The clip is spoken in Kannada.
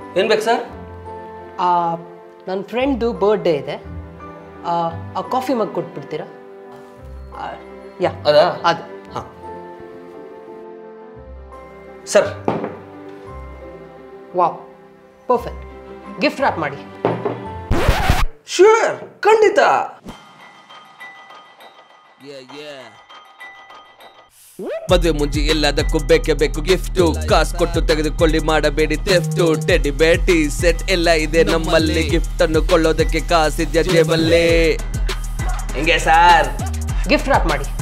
ಏನು ಬೇಕು ಸರ್ ನನ್ನ ಫ್ರೆಂಡ್ದು ಬರ್ಡೇ ಇದೆ ಆ, ಆ ಕಾಫಿ ಮಗ್ ಕೊಟ್ಬಿಡ್ತೀರಾ ಆ, ಯಾ ಅದಾ ಅದು ಹಾಂ sir wow perfect gift wrap ಮಾಡಿ ಶ್ಯೂರ್ ಖಂಡಿತ ಮದುವೆ ಮುಂಚೆ ಎಲ್ಲದಕ್ಕೂ ಬೇಕೇ ಬೇಕು ಗಿಫ್ಟು ಕಾಸು ಕೊಟ್ಟು ತೆಗೆದುಕೊಳ್ಳಿ ಮಾಡಬೇಡಿ ತೆಫ್ಟು ಟೆಡಿ ಬೇಟಿ ಸೆಟ್ ಎಲ್ಲ ಇದೆ ನಮ್ಮಲ್ಲಿ ಗಿಫ್ಟ್ ಅನ್ನು ಕೊಳ್ಳೋದಕ್ಕೆ ಕಾಸಿದ್ಯಾ ಜೇಬಲ್ಲಿ ಹೆಂಗೆ ಸರ್ ಗಿಫ್ಟ್ ರ್ಯಾಪ್ ಮಾಡಿ